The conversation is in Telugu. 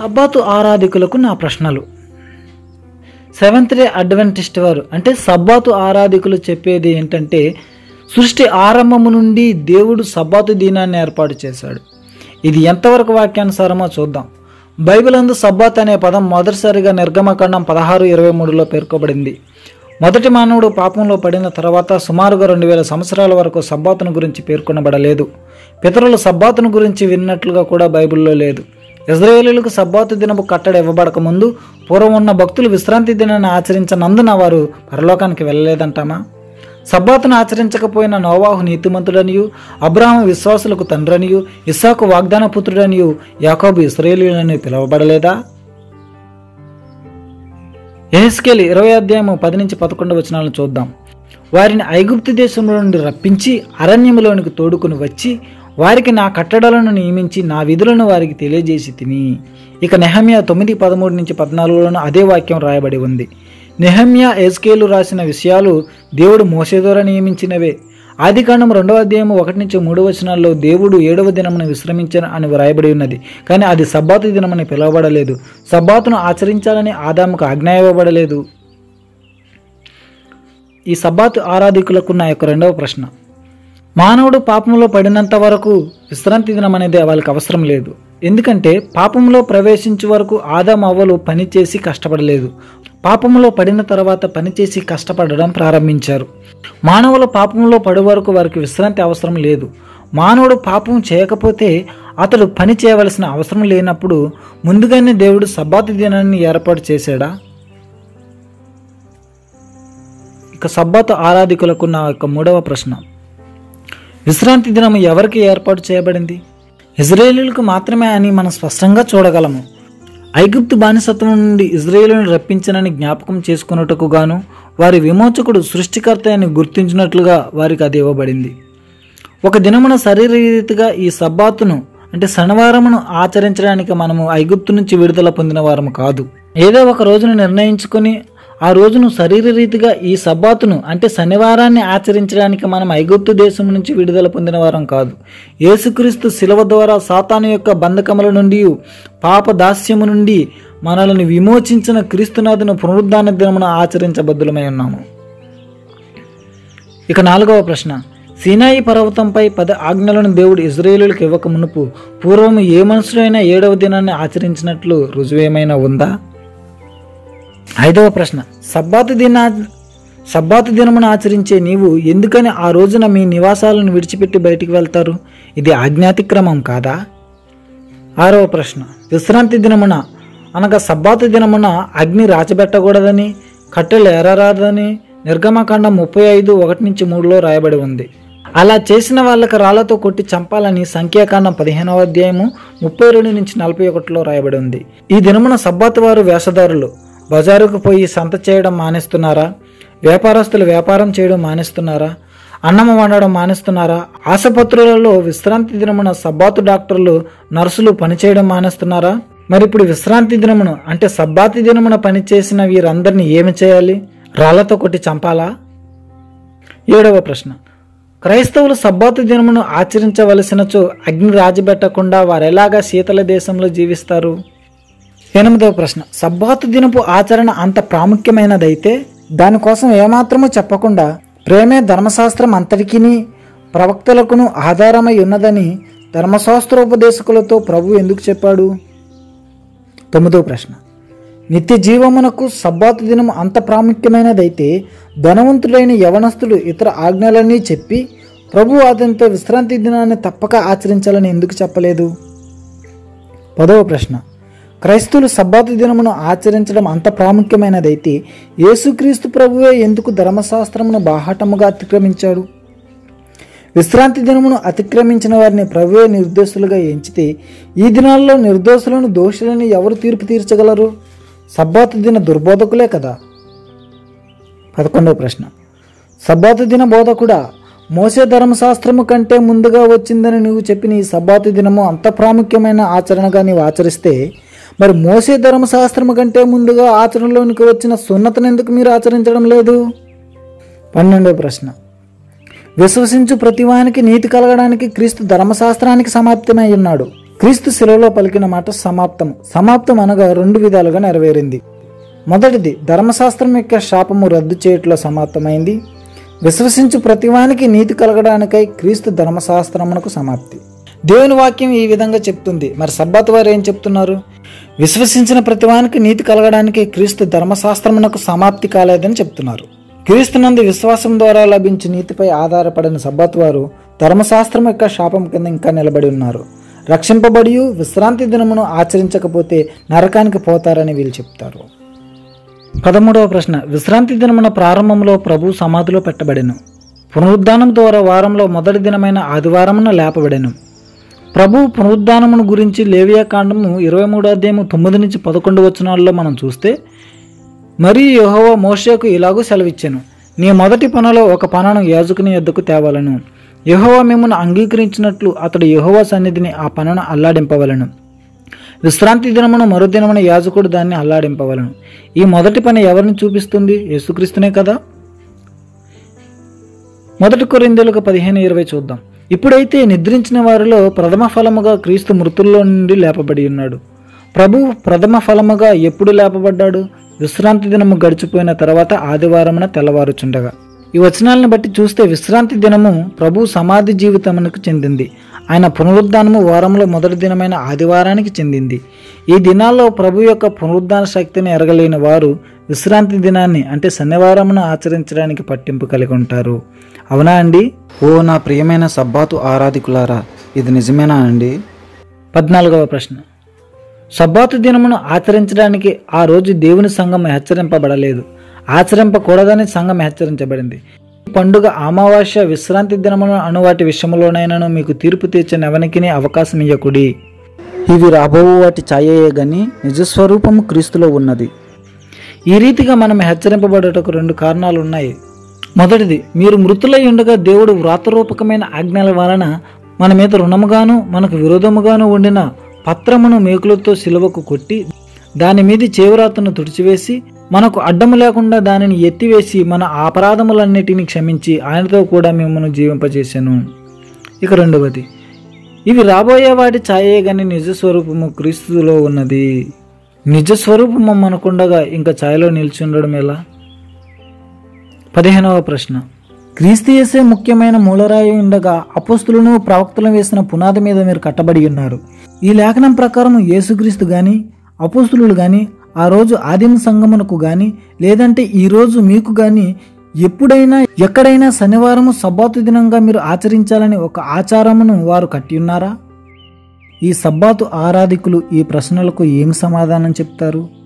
సబ్బాతు ఆరాధికులకు నా ప్రశ్నలు సెవెంత్ డే అడ్వెంటిస్ట్ వారు అంటే సబ్బాతు ఆరాధికులు చెప్పేది ఏంటంటే సృష్టి ఆరంభము నుండి దేవుడు సబ్బాతు దినాన్ని ఏర్పాటు చేశాడు ఇది ఎంతవరకు వాక్యానుసారమో చూద్దాం బైబిల్ అందు సబ్బాత్ అనే పదం మొదటిసారిగా నిర్గమకాండం పదహారు ఇరవై మూడులో పేర్కొబడింది మొదటి మానవుడు పాపంలో పడిన తర్వాత సుమారుగా రెండు వేల సంవత్సరాల వరకు సబ్బాతును గురించి పేర్కొనబడలేదు పితరులు సబ్బాతును గురించి విన్నట్లుగా కూడా బైబిల్లో లేదు ఇజ్రాయేలీలకు సబ్బాతు దినపు కట్టడ ఇవ్వబడక ముందు పూర్వం ఉన్న భక్తులు విశ్రాంతి దినాన్ని ఆచరించనందున వారు పరలోకానికి వెళ్ళలేదంటామా సబ్బాతును ఆచరించకపోయిన నోవాహు నీతిమంతుడనియు అబ్రాహం విశ్వాసులకు తండ్రనియు ఇస్సాకు వాగ్దాన పుత్రుడనియు యాకోబు ఇస్రాయేలీలని పిలువబడలేదా ఎహెస్కేల్ ఇరవై అధ్యాయము పది నుంచి పదకొండు వచనాలను చూద్దాం వారిని ఐగుప్తు దేశంలో నుండి రప్పించి అరణ్యములోనికి తోడుకుని వచ్చి వారికి నా కట్టడలను నియమించి నా విధులను వారికి తెలియజేసి తిని ఇక నెహమ్యా తొమ్మిది పదమూడు నుంచి పద్నాలుగులోనూ అదే వాక్యం రాయబడి ఉంది నెహమ్యా ఎస్కేలు రాసిన విషయాలు దేవుడు మోసే ద్వారా నియమించినవే ఆది కాండం రెండవ అధ్యాయం ఒకటి నుంచి మూడు వచనాల్లో దేవుడు ఏడవ దినమును విశ్రమించను అని వ్రాయబడి ఉన్నది కానీ అది సబ్బాతు దినమని పిలువబడలేదు సబ్బాతును ఆచరించాలని ఆదాముకు ఆజ్ఞ ఇవ్వబడలేదు ఈ సబ్బాతు ఆరాధికులకు నా యొక్క రెండవ ప్రశ్న మానవుడు పాపంలో పడినంత వరకు విశ్రాంతి దినం అనేది వాళ్ళకి అవసరం లేదు ఎందుకంటే పాపంలో ప్రవేశించే వరకు ఆదాం అవ్వలు పనిచేసి కష్టపడలేదు పాపంలో పడిన తర్వాత పనిచేసి కష్టపడడం ప్రారంభించారు మానవులు పాపంలో పడే వరకు వారికి విశ్రాంతి అవసరం లేదు మానవుడు పాపం చేయకపోతే అతడు పని చేయవలసిన అవసరం లేనప్పుడు ముందుగానే దేవుడు సబ్బాతు దినాన్ని ఏర్పాటు చేశాడా ఇక సబ్బాతు ఆరాధికులకు నా యొక్క మూడవ ప్రశ్న విశ్రాంతి దినం ఎవరికి ఏర్పాటు చేయబడింది ఇజ్రాయేలీలకు మాత్రమే అని మనం స్పష్టంగా చూడగలము ఐగుప్తు బానిసత్వం నుండి ఇజ్రాయేలును రప్పించనని జ్ఞాపకం చేసుకున్నట్టుకు గాను వారి విమోచకుడు సృష్టికర్త అని గుర్తించినట్లుగా వారికి అది ఇవ్వబడింది ఒక దినమున శరీరరీతిగా ఈ సబ్బాతును అంటే శనివారమును ఆచరించడానికి మనము ఐగుప్తు నుంచి విడుదల పొందిన వారము కాదు ఏదో ఒక రోజును నిర్ణయించుకొని ఆ రోజును శరీరరీతిగా ఈ సబ్బాతును అంటే శనివారాన్ని ఆచరించడానికి మనం ఐగుప్తు దేశం నుంచి విడుదల పొందిన వారం కాదు యేసుక్రీస్తు శిలవ ద్వారా సాతాను యొక్క బంధకముల నుండి పాప దాస్యము నుండి మనల్ని విమోచించిన క్రీస్తునాథును పునరుద్ధాన దినమున ఆచరించబద్దులమై ఉన్నాము ఇక నాలుగవ ప్రశ్న సీనాయి పర్వతంపై పద ఆజ్ఞలను దేవుడు ఇజ్రాయేలులకు ఇవ్వక మునుపు పూర్వం ఏ మనుషుడైనా ఏడవ దినాన్ని ఆచరించినట్లు రుజువేమైనా ఉందా ఐదవ ప్రశ్న సబ్బాతు దినా సబ్బాతు దినమును ఆచరించే నీవు ఎందుకని ఆ రోజున మీ నివాసాలను విడిచిపెట్టి బయటికి వెళ్తారు ఇది ఆజ్ఞాతిక్రమం కాదా ఆరవ ప్రశ్న విశ్రాంతి దినమున అనగా సబ్బాతు దినమున అగ్ని రాచబెట్టకూడదని కట్టెలు ఎరరాదని నిర్గమకాండం ముప్పై ఐదు ఒకటి నుంచి మూడులో రాయబడి ఉంది అలా చేసిన వాళ్ళకి రాళ్లతో కొట్టి చంపాలని సంఖ్యాకాండం పదిహేనవ అధ్యాయము ముప్పై రెండు నుంచి నలభై ఒకటిలో రాయబడి ఉంది ఈ దినమున సబ్బాతు వారు వేషధారులు బజారుకు పోయి సంత చేయడం మానేస్తున్నారా వ్యాపారస్తులు వ్యాపారం చేయడం మానేస్తున్నారా అన్నం వండడం మానేస్తున్నారా ఆసుపత్రులలో విశ్రాంతి దినమున సబ్బాతు డాక్టర్లు నర్సులు పనిచేయడం మానేస్తున్నారా మరి ఇప్పుడు విశ్రాంతి దినమును అంటే సబ్బాతి దినమున పనిచేసిన వీరందరినీ ఏమి చేయాలి రాళ్లతో కొట్టి చంపాలా ఏడవ ప్రశ్న క్రైస్తవులు సబ్బాతు దినమును ఆచరించవలసినచో అగ్ని రాజబెట్టకుండా వారెలాగా శీతల దేశంలో జీవిస్తారు ఎనిమిదవ ప్రశ్న సబ్బాతు దినపు ఆచరణ అంత ప్రాముఖ్యమైనదైతే దానికోసం ఏమాత్రమూ చెప్పకుండా ప్రేమే ధర్మశాస్త్రం అంతటికిని ప్రవక్తలకును ఆధారమై ఉన్నదని ధర్మశాస్త్రోపదేశకులతో ప్రభు ఎందుకు చెప్పాడు తొమ్మిదవ ప్రశ్న నిత్య జీవమునకు సబ్బాతు దినం అంత ప్రాముఖ్యమైనదైతే ధనవంతుడైన యవనస్తుడు ఇతర ఆజ్ఞలన్నీ చెప్పి ప్రభు అతనితో విశ్రాంతి దినాన్ని తప్పక ఆచరించాలని ఎందుకు చెప్పలేదు పదవ ప్రశ్న క్రైస్తువులు సబ్బాతు దినమును ఆచరించడం అంత ప్రాముఖ్యమైనదైతే యేసుక్రీస్తు ప్రభువే ఎందుకు ధర్మశాస్త్రమును బాహాటముగా అతిక్రమించాడు విశ్రాంతి దినమును అతిక్రమించిన వారిని ప్రభువే నిర్దోషులుగా ఎంచితే ఈ దినాల్లో నిర్దోషులను దోషులని ఎవరు తీర్పు తీర్చగలరు సబ్బాతు దిన దుర్బోధకులే కదా పదకొండవ ప్రశ్న సబ్బాతు దిన బోధకుడా మోసే ధర్మశాస్త్రము కంటే ముందుగా వచ్చిందని నువ్వు చెప్పిన ఈ సబ్బాతు దినము అంత ప్రాముఖ్యమైన ఆచరణగా నీవు ఆచరిస్తే మరి మోసే ధర్మశాస్త్రము కంటే ముందుగా ఆచరణలోనికి వచ్చిన సున్నతను ఎందుకు మీరు ఆచరించడం లేదు పన్నెండవ ప్రశ్న విశ్వసించు ప్రతివానికి నీతి కలగడానికి క్రీస్తు ధర్మశాస్త్రానికి సమాప్తమై ఉన్నాడు క్రీస్తు శిలలో పలికిన మాట సమాప్తం సమాప్తం అనగా రెండు విధాలుగా నెరవేరింది మొదటిది ధర్మశాస్త్రం యొక్క శాపము రద్దు చేయట్లో సమాప్తమైంది విశ్వసించు ప్రతివానికి నీతి కలగడానికై క్రీస్తు ధర్మశాస్త్రమునకు సమాప్తి దేవుని వాక్యం ఈ విధంగా చెప్తుంది మరి సబ్బాత్ వారు ఏం చెప్తున్నారు విశ్వసించిన ప్రతివానికి నీతి కలగడానికి క్రీస్తు ధర్మశాస్త్రమునకు సమాప్తి కాలేదని చెప్తున్నారు క్రీస్తునందు విశ్వాసం ద్వారా లభించే నీతిపై ఆధారపడిన సబ్బాత్ వారు ధర్మశాస్త్రం యొక్క శాపం కింద ఇంకా నిలబడి ఉన్నారు రక్షింపబడి విశ్రాంతి దినమును ఆచరించకపోతే నరకానికి పోతారని వీళ్ళు చెప్తారు పదమూడవ ప్రశ్న విశ్రాంతి దినమున ప్రారంభంలో ప్రభు సమాధిలో పెట్టబడెను పునరుద్ధానం ద్వారా వారంలో మొదటి దినమైన ఆదివారమున లేపబడెను ప్రభు పునరుద్ధానమును గురించి లేవియా కాండము ఇరవై మూడో అధ్యాయము తొమ్మిది నుంచి పదకొండు వచనాల్లో మనం చూస్తే మరియు యెహోవ మోషేకు ఇలాగూ సెలవిచ్చాను నీ మొదటి పనిలో ఒక పనను యాజకుని యొద్దకు తేవాలను యెహోవ మిమ్మల్ని అంగీకరించినట్లు అతడు యెహోవా సన్నిధిని ఆ పనును అల్లాడింపవలను విశ్రాంతి దినమున మరుదినమున యాజకుడు దాన్ని అల్లాడింపవలను ఈ మొదటి పని ఎవరిని చూపిస్తుంది యేసుక్రీస్తునే కదా మొదటి కొరిందులకు పదిహేను ఇరవై చూద్దాం ఇప్పుడైతే నిద్రించిన వారిలో ప్రథమ ఫలముగా క్రీస్తు మృతుల్లో నుండి లేపబడి ఉన్నాడు ప్రభు ప్రథమ ఫలముగా ఎప్పుడు లేపబడ్డాడు విశ్రాంతి దినము గడిచిపోయిన తర్వాత ఆదివారమున తెల్లవారుచుండగా ఈ వచనాలను బట్టి చూస్తే విశ్రాంతి దినము ప్రభు సమాధి జీవితమునకు చెందింది ఆయన పునరుద్ధానము వారంలో మొదటి దినమైన ఆదివారానికి చెందింది ఈ దినాల్లో ప్రభు యొక్క పునరుద్ధాన శక్తిని ఎరగలేని వారు విశ్రాంతి దినాన్ని అంటే శనివారమును ఆచరించడానికి పట్టింపు కలిగి ఉంటారు అవునా అండి ఓ నా ప్రియమైన సబ్బాతు ఆరాధికులారా ఇది నిజమేనా అండి పద్నాలుగవ ప్రశ్న సబ్బాతు దినమును ఆచరించడానికి ఆ రోజు దేవుని సంఘం హెచ్చరింపబడలేదు ఆచరింపకూడదని సంఘం హెచ్చరించబడింది ఈ పండుగ అమావాస్య విశ్రాంతి దినమును అనువాటి విషయంలోనైనాను మీకు తీర్పు తీర్చని ఎవనికి అవకాశం ఇయ్యకుడి ఇవి రాబో వాటి ఛాయయే గని నిజస్వరూపము క్రీస్తులో ఉన్నది ఈ రీతిగా మనం హెచ్చరింపబడటకు రెండు కారణాలు ఉన్నాయి మొదటిది మీరు మృతులై ఉండగా దేవుడు వ్రాతరూపకమైన ఆజ్ఞల వలన మన మీద రుణముగాను మనకు విరోధముగాను ఉండిన పత్రమును మేకులతో సిలువకు కొట్టి దాని మీది చేవరాతను తుడిచివేసి మనకు అడ్డము లేకుండా దానిని ఎత్తివేసి మన అపరాధములన్నిటిని క్షమించి ఆయనతో కూడా మిమ్మల్ని జీవింపజేశాను ఇక రెండవది ఇవి రాబోయే వాటి ఛాయే గాని నిజస్వరూపము క్రీస్తులో ఉన్నది నిజస్వరూపము మనకుండగా ఇంకా ఛాయలో నిలిచి ఉండడం ఎలా పదిహేనవ ప్రశ్న క్రీస్తు యేసే ముఖ్యమైన మూలరాయి ఉండగా అపోస్తులను ప్రవక్తలను వేసిన పునాది మీద మీరు కట్టబడి ఉన్నారు ఈ లేఖనం ప్రకారం యేసుక్రీస్తు గాని అపోస్తులు గాని ఆ రోజు ఆదిమ సంగమునకు గాని లేదంటే ఈ రోజు మీకు గాని ఎప్పుడైనా ఎక్కడైనా శనివారము సబ్బాతు దినంగా మీరు ఆచరించాలని ఒక ఆచారమును వారు కట్టి ఉన్నారా ఈ సబ్బాతు ఆరాధికులు ఈ ప్రశ్నలకు ఏం సమాధానం చెప్తారు